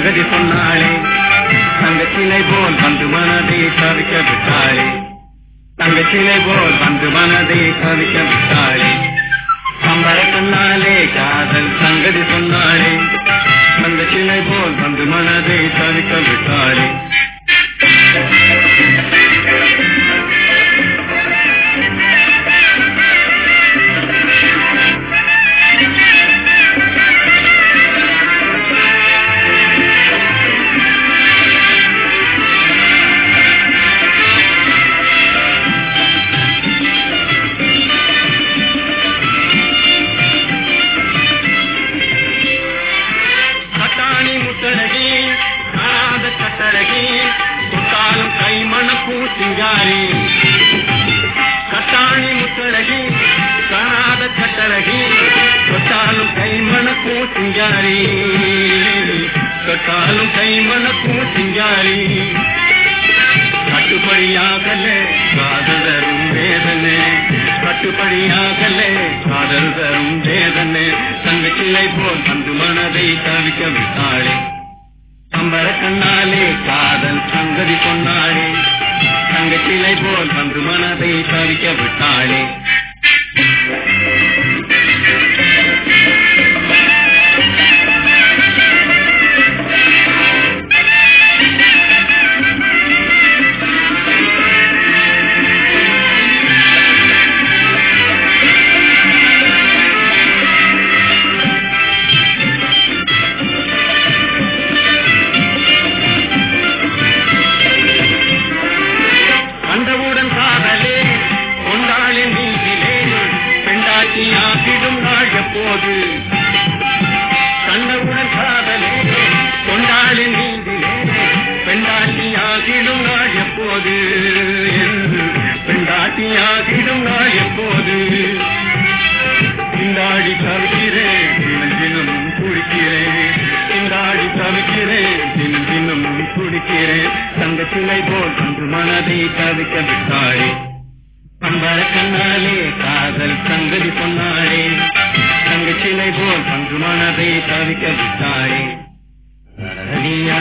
சங்கதி சொன்னாளே தங்கச்சிலை போல் வந்து மனதை தவிக்க விட்டாளே தங்கச்சிலை போல் வந்து மனதை தவிக்க விட்டாளே கம்பர கண்ணாலே காதல் சங்கதி சொன்னாளே தங்கச்சிலை போல் வந்து மனதை தவிக்க விட்டாளே கட்டாணி முத்தழகி காணாத கட்டழகி தொட்டாலும் கை மணக்கும் சிங்காரி கட்டாணி முத்தழகி காணாத கட்டழகி தொட்டாலும் கை மணக்கும் சிங்காரி தொட்டாலும் கை மணக்கும் சிங்காரி கட்டுப்படியாகலே காதல் தரும் வேதனை கட்டுப்படியாகலே காதல் தரும் வேதனை தங்கச்சிலை போல் வந்து மனதை தவிக்க விட்டாளே அம்பர கண்ணாலே காதல் சங்கதி சொன்னாளே தங்கச்சிலை போல் வந்து மனதை தவிக்க விட்டாளே கண்டவுடன் காதலே கொண்டாளின் நீதிலே பெண்டாட்சி ஆகிடும் நாள் எப்போது கண்டவுடன் காதலே கொண்டாளின் நீதிலே பெண்டாட்சி ஆகிடும் நாள் எப்போது பெண்டாட்சி ஆகிடும் நாள் எப்போது திண்டாடி தவிக்கிறேன் தினம் தினமும் குடிக்கிறேன் திண்டாடி தவிக்கிறேன் தினம் தினமும் குடிக்கிறேன் தங்கச்சிலை போல் வந்து மனதை தவிக்க விட்டாளே அம்பர கண்ணாலே காதல் சங்கதி சொன்னாளே தங்கச்சிலை போல் வந்து மனதை தவிக்க விட்டாளே தரதியா